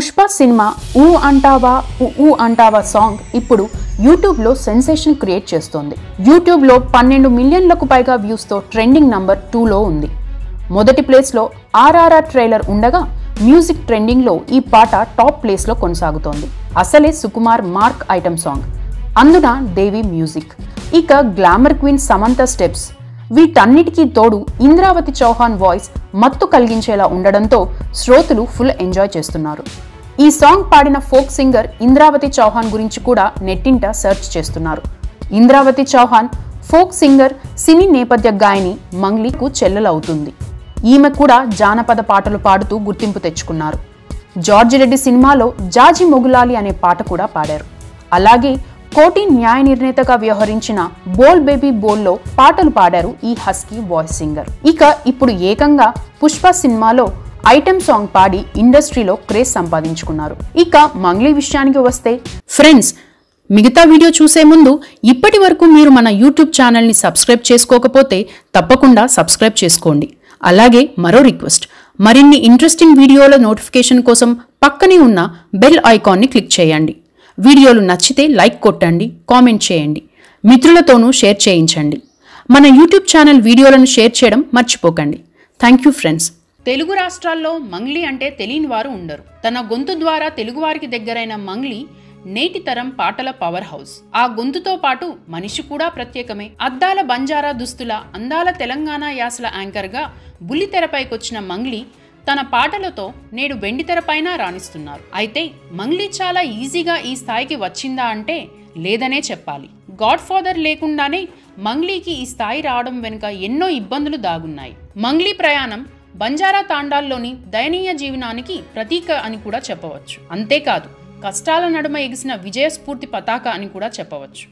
Pushpa cinema ఊ అంటావా ఊ ఊ అంటావా సాంగ్ ఇప్పుడు యూట్యూబ్లో సెన్సేషన్ క్రియేట్ చేస్తోంది యూట్యూబ్లో పన్నెండు మిలియన్లకు పైగా వ్యూస్తో ట్రెండింగ్ నంబర్ టూలో ఉంది మొదటి ప్లేస్లో ఆర్ఆర్ఆర్ ట్రైలర్ ఉండగా మ్యూజిక్ ట్రెండింగ్లో ఈ పాట టాప్ ప్లేస్లో కొనసాగుతోంది అసలే సుకుమార్ మార్క్ ఐటమ్ సాంగ్ అందున దేవి మ్యూజిక్ ఇక గ్లామర్ క్వీన్ సమంత స్టెప్స్ వీటన్నిటికీ తోడు ఇంద్రావతి చౌహాన్ వాయిస్ మత్తు కలిగించేలా ఉండడంతో శ్రోతలు ఫుల్ ఎంజాయ్ చేస్తున్నారు ఈ సాంగ్ పాడిన ఫోక్ సింగర్ ఇంద్రావతి చౌహాన్ గురించి కూడా నెట్టింట సెర్చ్ చేస్తున్నారు Indravathi Chauhan folk singer cine నేపథ్య గాయని మంగ్లీకు చెల్లెలవుతుంది ఈమె కూడా జానపద పాటలు పాడుతూ గుర్తింపు తెచ్చుకున్నారు జార్జి రెడ్డి సినిమాలో జాజి మొగులాలి అనే పాట కూడా పాడారు అలాగే కోటి న్యాయ నిర్ణేతగా వ్యవహరించిన బోల్ బేబీ బోల్లో పాటలు పాడారు ఈ హస్కీ వాయిస్ సింగర్ ఇక ఇప్పుడు ఏకంగా పుష్ప సినిమాలో ఐటెం సాంగ్ పాడి ఇండస్ట్రీలో క్రేజ్ సంపాదించుకున్నారు ఇక మంగ్లీ విషయానికి వస్తే ఫ్రెండ్స్ మిగతా వీడియో చూసే ముందు ఇప్పటి వరకు మీరు మన యూట్యూబ్ ఛానల్ని సబ్స్క్రైబ్ చేసుకోకపోతే తప్పకుండా సబ్స్క్రైబ్ చేసుకోండి అలాగే మరో రిక్వెస్ట్ మరిన్ని ఇంట్రెస్టింగ్ వీడియోల నోటిఫికేషన్ కోసం పక్కనే ఉన్న బెల్ ఐకాన్ని క్లిక్ చేయండి వీడియోలు నచ్చితే లైక్ కొట్టండి కామెంట్ చేయండి మిత్రులతోనూ షేర్ చేయించండి మన యూట్యూబ్ ఛానల్ వీడియోలను షేర్ చేయడం మర్చిపోకండి థ్యాంక్ యూ ఫ్రెండ్స్ తెలుగు రాష్ట్రాల్లో మంగ్లీ అంటే తెలియని వారు ఉండరు తన గొంతు ద్వారా తెలుగువారికి దగ్గరైన మంగ్లీ నేటి తరం పాటల పవర్ హౌస్ ఆ గొంతుతో పాటు మనిషి కూడా ప్రత్యేకమే అద్దాల బంజారా దుస్తుల అందాల తెలంగాణ యాసల యాంకర్గా బుల్లితెరపైకొచ్చిన మంగ్లీ తన పాటలతో నేడు వెండితెరపైన రాణిస్తున్నారు అయితే మంగ్లీ చాలా ఈజీగా ఈ స్థాయికి వచ్చిందా అంటే లేదనే చెప్పాలి గాడ్ ఫాదర్ లేకుండానే మంగ్లీకి ఈ స్థాయి రావడం వెనుక ఎన్నో ఇబ్బందులు దాగున్నాయి మంగ్లీ ప్రయాణం బంజారా తాండాల్లోని దయనీయ జీవనానికి ప్రతీక అని కూడా చెప్పవచ్చు అంతేకాదు కష్టాల నడుమ ఎగిసిన విజయస్ఫూర్తి పతాక అని కూడా చెప్పవచ్చు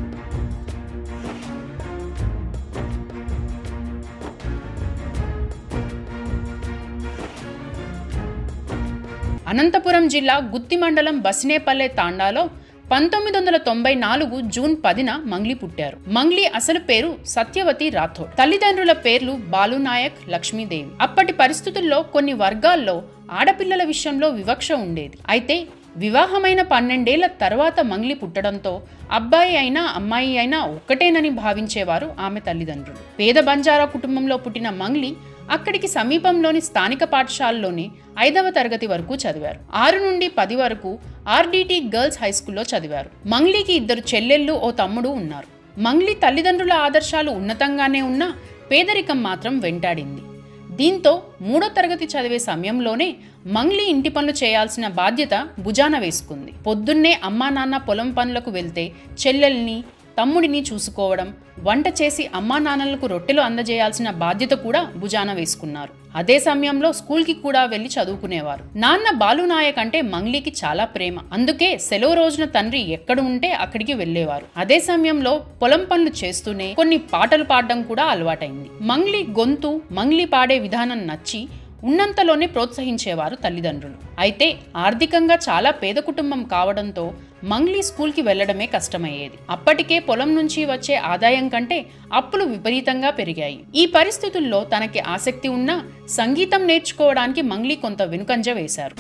అనంతపురం జిల్లా గుత్తి మండలం బసినేపల్లె తాండాలో పంతొమ్మిది వందల తొంభై నాలుగు జూన్ పదిన మంగ్లీ పుట్టారు మంగ్లీ అసలు పేరు సత్యవతి రాథోడ్ తల్లిదండ్రుల పేర్లు బాలునాయక్ లక్ష్మీదేవి అప్పటి పరిస్థితుల్లో కొన్ని వర్గాల్లో ఆడపిల్లల విషయంలో వివక్ష ఉండేది అయితే వివాహమైన పన్నెండేళ్ల తర్వాత మంగ్లీ పుట్టడంతో అబ్బాయి అయినా అమ్మాయి అయినా ఒక్కటేనని భావించేవారు ఆమె తల్లిదండ్రులు పేద బంజారా కుటుంబంలో పుట్టిన మంగ్లీ అక్కడికి సమీపంలోని స్థానిక పాఠశాలలోనే ఐదవ తరగతి వరకు చదివారు ఆరు నుండి పది వరకు ఆర్డిటి గర్ల్స్ హై స్కూల్లో చదివారు మంగ్లీకి ఇద్దరు చెల్లెళ్ళు ఓ తమ్ముడు ఉన్నారు మంగ్లీ తల్లిదండ్రుల ఆదర్శాలు ఉన్నతంగానే ఉన్నా పేదరికం మాత్రం వెంటాడింది దీంతో మూడో తరగతి చదివే సమయంలోనే మంగ్లీ ఇంటి పనులు చేయాల్సిన బాధ్యత భుజాన వేసుకుంది పొద్దున్నే అమ్మా నాన్న పొలం పనులకు వెళ్తే చెల్లెల్ని తమ్ముడిని చూసుకోవడం వంట చేసి అమ్మా నాన్నలకు రొట్టెలు అందజేయాల్సిన బాధ్యత కూడా భుజాన వేసుకున్నారు అదే సమయంలో స్కూల్కి కూడా వెళ్లి చదువుకునేవారు నాన్న బాలునాయక్ అంటే మంగ్లీకి చాలా ప్రేమ అందుకే సెలవు రోజున తండ్రి ఎక్కడ ఉంటే అక్కడికి వెళ్లేవారు అదే సమయంలో పొలం పనులు చేస్తూనే కొన్ని పాటలు పాడడం కూడా అలవాటైంది మంగ్లీ గొంతు మంగ్లీ పాడే విధానం నచ్చి ఉన్నంతలోనే ప్రోత్సహించేవారు తల్లిదండ్రులు అయితే ఆర్థికంగా చాలా పేద కుటుంబం కావడంతో మంగ్లీ స్కూల్కి వెళ్లడమే కష్టమయ్యేది అప్పటికే పొలం నుంచి వచ్చే ఆదాయం కంటే అప్పులు విపరీతంగా పెరిగాయి ఈ పరిస్థితుల్లో తనకి ఆసక్తి ఉన్నా సంగీతం నేర్చుకోవడానికి మంగ్లీ కొంత వెనుకంజ వేశారు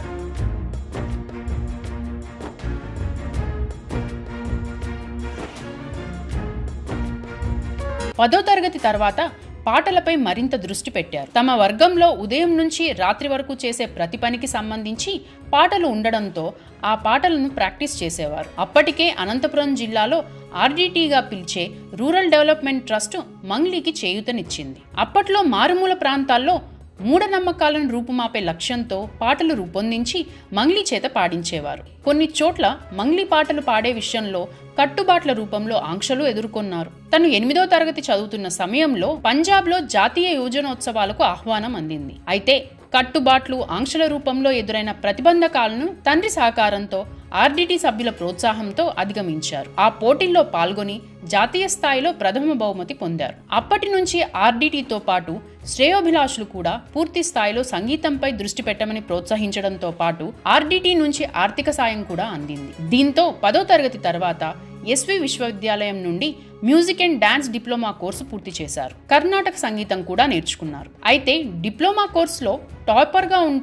పదో తరగతి తర్వాత పాటలపై మరింత దృష్టి పెట్టారు తమ వర్గంలో ఉదయం నుంచి రాత్రి వరకు చేసే ప్రతి పనికి సంబంధించి పాటలు ఉండడంతో ఆ పాటలను ప్రాక్టీస్ చేసేవారు అప్పటికే అనంతపురం జిల్లాలో ఆర్డీటీగా పిలిచే రూరల్ డెవలప్మెంట్ ట్రస్ట్ మంగ్లీకి చేయూతనిచ్చింది అప్పట్లో మారుమూల ప్రాంతాల్లో మూఢనమ్మకాలను రూపుమాపే లక్ష్యంతో పాటలు రూపొందించి మంగ్లీ చేత పాడించేవారు కొన్ని చోట్ల మంగ్లీ పాటలు పాడే విషయంలో కట్టుబాట్ల రూపంలో ఆంక్షలు ఎదుర్కొన్నారు తను ఎనిమిదో తరగతి చదువుతున్న సమయంలో పంజాబ్లో జాతీయ యోజనోత్సవాలకు ఆహ్వానం అందింది అయితే కట్టుబాట్లు ఆంక్షల రూపంలో ఎదురైన ప్రతిబంధకాలను తండ్రి సహకారంతో ఆర్డిటి సభ్యుల ప్రోత్సాహంతో అధిగమించారు ఆ పోటీల్లో పాల్గొని జాతీయ స్థాయిలో ప్రథమ బహుమతి పొందారు అప్పటి నుంచి ఆర్డిటితో పాటు శ్రేయోభిలాషులు కూడా పూర్తి స్థాయిలో సంగీతంపై దృష్టి పెట్టమని ప్రోత్సహించడంతో పాటు ఆర్డిటి నుంచి ఆర్థిక సాయం కూడా అందింది దీంతో పదో తరగతి తర్వాత ఎస్వి విశ్వవిద్యాలయం నుండి music and dance diploma course పూర్తి చేశారు కర్ణాటక సంగీతం కూడా నేర్చుకున్నారు అయితే డిప్లొమా కోర్సులో టాపర్గా ఉంటున్న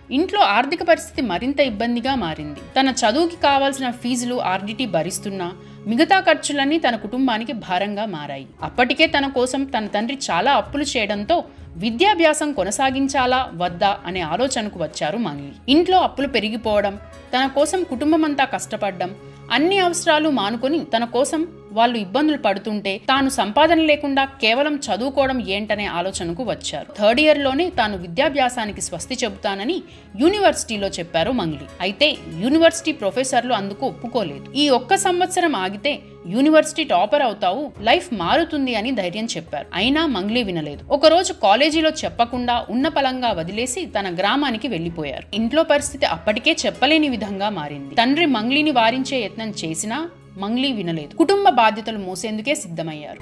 ఇంట్లో ఆర్థిక పరిస్థితి మరింత ఇబ్బందిగా మారింది తన చదువుకి కావాల్సిన ఫీజులు ఆర్డిటీ భరిస్తున్నా మిగతా ఖర్చులన్నీ తన కుటుంబానికి భారంగా మారాయి అప్పటికే తన కోసం తన తండ్రి చాలా అప్పులు చేయడంతో విద్యాభ్యాసం కొనసాగించాలా వద్దా అనే ఆలోచనకు వచ్చారు మంగ్లీ ఇంట్లో అప్పులు పెరిగిపోవడం తన కోసం కుటుంబం అంతా కష్టపడ్డం అన్ని అవసరాలు మానుకొని తన కోసం వాళ్ళు ఇబ్బందులు పడుతుంటే తాను సంపాదన లేకుండా కేవలం చదువుకోవడం ఏంటనే ఆలోచనకు వచ్చారు థర్డ్ ఇయర్ లోనే తాను విద్యాభ్యాసానికి స్వస్తి చెబుతానని యూనివర్సిటీలో చెప్పారు మంగ్లీ అయితే యూనివర్సిటీ ప్రొఫెసర్లు అందుకు ఒప్పుకోలేదు ఈ ఒక్క సంవత్సరం ఆగితే యూనివర్సిటీ టాపర్ అవుతావు లైఫ్ మారుతుంది అని ధైర్యం చెప్పారు అయినా మంగ్లీ వినలేదు ఒకరోజు కాలేజీలో చెప్పకుండా ఉన్న పలంగా వదిలేసి తన గ్రామానికి వెళ్లిపోయారు ఇంట్లో పరిస్థితి అప్పటికే చెప్పలేని విధంగా మారింది తండ్రి మంగ్లీని వారించే యత్నం చేసినా మంగ్లీ వినలేదు కుటుంబ బాధ్యతలు మోసేందుకే సిద్ధమయ్యారు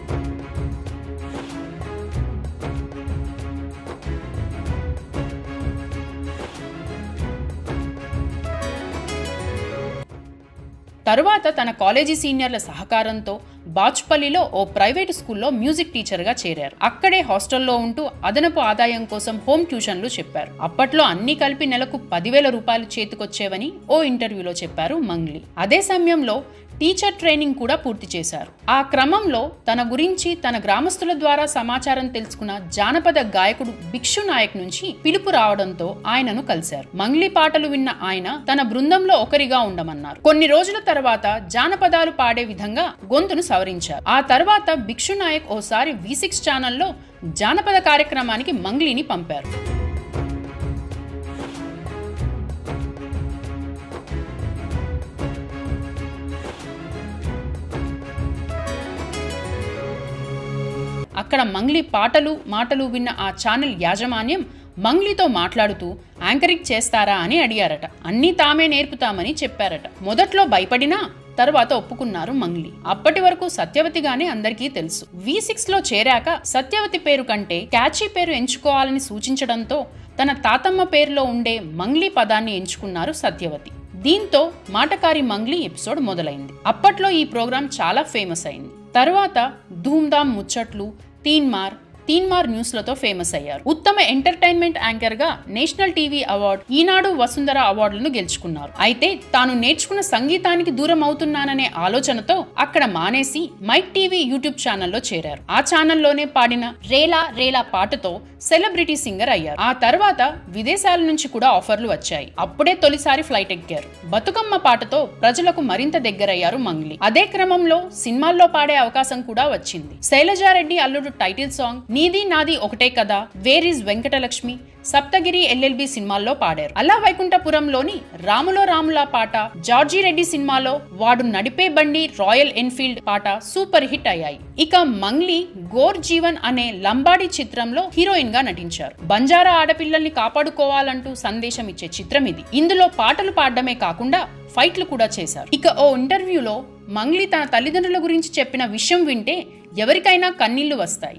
తరువాత తన కాలేజీ సీనియర్ల సహకారంతో బాచ్పల్లిలో ఓ ప్రైవేటు స్కూల్లో మ్యూజిక్ టీచర్గా చేరారు అక్కడే హాస్టల్లో ఉంటూ అదనపు ఆదాయం కోసం హోమ్ ట్యూషన్లు చెప్పారు అప్పట్లో అన్ని కలిపి నెలకు పదివేల రూపాయలు చేతికొచ్చేవని ఓ ఇంటర్వ్యూలో చెప్పారు మంగ్లీ అదే సమయంలో టీచర్ ట్రైనింగ్ కూడా పూర్తి చేశారు ఆ క్రమంలో తన గురించి తన గ్రామస్తుల ద్వారా సమాచారం తెలుసుకున్న జానపద గాయకుడు భిక్షు నాయక్ నుంచి పిలుపు రావడంతో ఆయనను కలిశారు మంగ్లీ పాటలు విన్న ఆయన తన బృందంలో ఒకరిగా ఉండమన్నారు కొన్ని రోజుల తర్వాత జానపదాలు పాడే విధంగా గొంతును సవరించారు ఆ తర్వాత భిక్షు నాయక్ ఓసారి వి సిక్స్ ఛానల్లో జానపద కార్యక్రమానికి మంగ్లీని పంపారు అక్కడ మంగ్లీ పాటలు మాటలు విన్న ఆ ఛానల్ యాజమాన్యం మంగ్లీతో మాట్లాడుతూ యాంకరింగ్ చేస్తారా అని అడిగారట అన్నీ తామే నేర్పుతామని చెప్పారట మొదట్లో భయపడినా తర్వాత ఒప్పుకున్నారు మంగ్లీ అప్పటి వరకు సత్యవతిగానే అందరికీ తెలుసు వి సిక్స్ లో చేరాక సత్యవతి పేరు కంటే క్యాచీ పేరు ఎంచుకోవాలని సూచించడంతో తన తాతమ్మ పేరులో ఉండే మంగ్లీ పదాన్ని ఎంచుకున్నారు సత్యవతి దీంతో మాటకారి మంగ్లీ ఎపిసోడ్ మొదలైంది అప్పట్లో ఈ ప్రోగ్రాం చాలా ఫేమస్ అయింది తరువాత ధూమ్ధామ్ ముచ్చట్లు తీన్మార్ తీన్మార్ న్యూస్లతో ఫేమస్ అయ్యారు ఉత్తమ ఎంటర్టైన్మెంట్ యాంకర్ గా national TV award Eenadu Vasundhara అవార్డులను గెలుచుకున్నారు అయితే తాను నేర్చుకున్న సంగీతానికి దూరం అవుతున్నాననే ఆలోచనతో అక్కడ మానేసి మైక్ టీవీ యూట్యూబ్ ఛానల్లో చేరారు ఆ ఛానల్లోనే పాడిన రేలా రేలా పాటతో సెలబ్రిటీ సింగర్ అయ్యారు ఆ తర్వాత విదేశాల నుంచి కూడా ఆఫర్లు వచ్చాయి అప్పుడే తొలిసారి ఫ్లైట్ ఎక్కారు బతుకమ్మ పాటతో ప్రజలకు మరింత దగ్గరయ్యారు మంగ్లీ అదే క్రమంలో సినిమాల్లో పాడే అవకాశం కూడా వచ్చింది శైలజారెడ్డి అల్లుడు టైటిల్ సాంగ్ నీది నాది ఒకటే కదా where is Venkatalakshmi Saptagiri LLB సినిమాల్లో పాడారు అలా వైకుంఠపురంలోని రాములో రాములా పాట జార్జి రెడ్డి సినిమాలో వాడు నడిపే బండి రాయల్ ఎన్ఫీల్డ్ పాట సూపర్ హిట్ అయ్యాయి ఇక మంగ్లీ గోర్ జీవన్ అనే లంబాడి చిత్రంలో హీరోయిన్ గా నటించారు బంజారా ఆడపిల్లల్ని కాపాడుకోవాలంటూ సందేశం ఇచ్చే చిత్రం ఇది ఇందులో పాటలు పాడడమే కాకుండా ఫైట్లు కూడా చేశారు ఇక ఓ ఇంటర్వ్యూలో మంగ్లీ తన తల్లిదండ్రుల గురించి చెప్పిన విషయం వింటే ఎవరికైనా కన్నీళ్లు వస్తాయి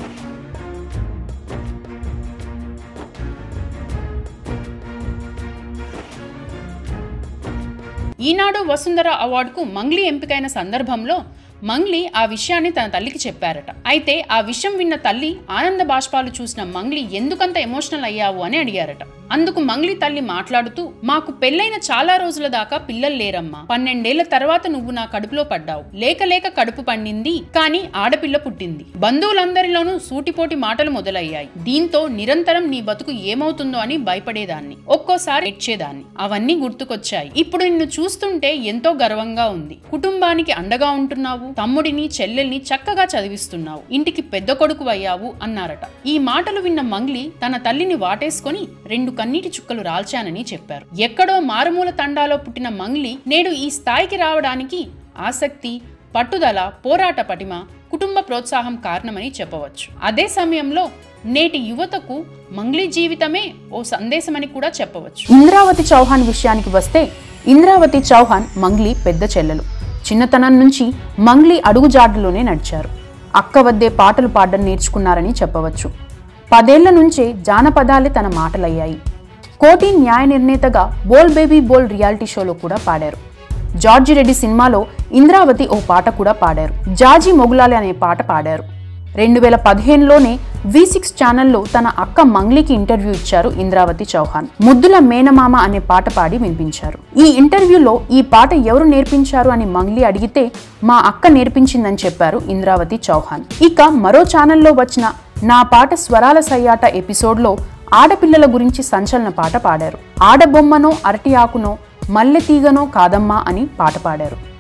ఈనాడు వసుంధర అవార్డుకు మంగ్లీ ఎంపికైన సందర్భంలో మంగ్లీ ఆ విషయాన్ని తన తల్లికి చెప్పారట అయితే ఆ విషయం విన్న తల్లి ఆనంద బాష్పాలు చూసిన మంగ్లీ ఎందుకంత ఎమోషనల్ అయ్యావు అని అడిగారట అందుకు మంగ్లీ తల్లి మాట్లాడుతూ మాకు పెళ్ళైన చాలా రోజుల దాకా పిల్లలు లేరమ్మా పన్నెండేళ్ల తర్వాత నువ్వు నా కడుపులో పడ్డావు లేక లేక కడుపు పండింది కానీ ఆడపిల్ల పుట్టింది బంధువులందరిలోనూ సూటిపోటి మాటలు మొదలయ్యాయి దీంతో నిరంతరం నీ బతుకు ఏమవుతుందో అని భయపడేదాన్ని ఒక్కోసారి ఎడ్చేదాన్ని అవన్నీ గుర్తుకొచ్చాయి ఇప్పుడు నిన్ను చూస్తుంటే ఎంతో గర్వంగా ఉంది కుటుంబానికి అండగా ఉంటున్నావు తమ్ముడిని చెల్లెల్ని చక్కగా చదివిస్తున్నావు ఇంటికి పెద్ద కొడుకు అయ్యావు అన్నారట ఈ మాటలు విన్న మంగ్లీ తన తల్లిని వాటేసుకొని రెండు కన్నీటి చుక్కలు రాల్చానని చెప్పారు ఎక్కడో మారుమూల తండాలో పుట్టిన మంగ్లీ నేడు ఈ స్థాయికి రావడానికి ఆసక్తి పట్టుదల పోరాట పటిమ కుటుంబ ప్రోత్సాహం కారణమని చెప్పవచ్చు అదే సమయంలో నేటి యువతకు మంగ్లీ జీవితమే ఓ సందేశమని కూడా చెప్పవచ్చు ఇంద్రావతి చౌహాన్ విషయానికి వస్తే ఇంద్రావతి చౌహాన్ మంగ్లీ పెద్ద చెల్లెలు చిన్నతనం నుంచి మంగ్లీ అడుగుజాడ్డులోనే నడిచారు అక్క వద్దే పాటలు పాడడం నేర్చుకున్నారని చెప్పవచ్చు పదేళ్ల నుంచే జానపదాలే తన మాటలయ్యాయి కోటి న్యాయ నిర్ణేతగా బోల్ బేబీ బోల్ రియాలిటీ షోలో కూడా పాడారు జార్జి రెడ్డి సినిమాలో ఇంద్రావతి ఓ పాట కూడా పాడారు జాజీ మొగులాలి అనే పాట పాడారు రెండు వేల పదిహేనులోనే వి సిక్స్ ఛానల్లో తన అక్క మంగ్లీకి ఇంటర్వ్యూ ఇచ్చారు ఇంద్రావతి చౌహాన్ ముద్దుల మేనమామ అనే పాట పాడి వినిపించారు ఈ ఇంటర్వ్యూలో ఈ పాట ఎవరు నేర్పించారు అని మంగ్లీ అడిగితే మా అక్క నేర్పించిందని చెప్పారు ఇంద్రావతి చౌహాన్ ఇక మరో ఛానల్లో వచ్చిన నా పాట స్వరాల సయ్యాట ఎపిసోడ్లో ఆడపిల్లల గురించి సంచలన పాట పాడారు ఆడబొమ్మనో అరటి ఆకునో మల్లె తీగనో కాదమ్మా అని పాట పాడారు